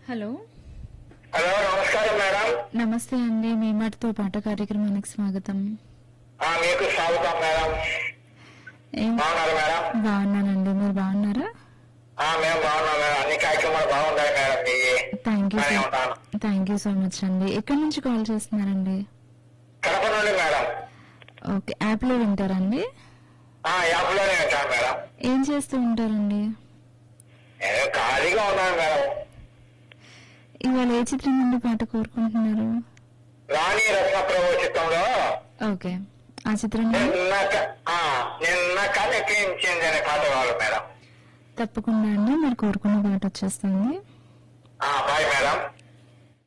hello hello నమస్కారం madam నమస్తే అండి మీ మాటతో పాట కార్యక్రమానికి స్వాగతం ఆ, మీకు స్వాగతం మేడం ఏం బాగున్నారు మేడం బాగున్నానండి మీరు బాగున్నారా ఆ, మేము బాగున్నాం మేడం అన్ని కార్యక్రమాలు బాగుంటాయి మేడం మీవి థ్యాంక్ యూ బాగానే ఉంటాను థ్యాంక్ యూ సో మచ్ అండి ఎక్కడి నుంచి కాల్ చేస్తున్నారండి కడప నుండి మేడం ఓకే యాప్లో వింటారండి ఆ యాప్ లోనే ఉంటాను మేడం ఏం చేస్తూ ఉంటారండి నేను ఖాళీగా ఉన్నాను మేడం ఇవాళ ఏ చిత్రం నుండి పాట కోరుకుంటున్నారు రాణి రత్నప్రభు చిత్రంలో ఓకే ఆ చిత్రం నుండి నిన్న క- ఆ, నిన్న కనిపించింది అనే పాట కావాలి మేడం తప్పకుండా అండి మీరు కోరుకున్న పాట వచ్చేస్తుంది ఆ, బాయ్ మేడం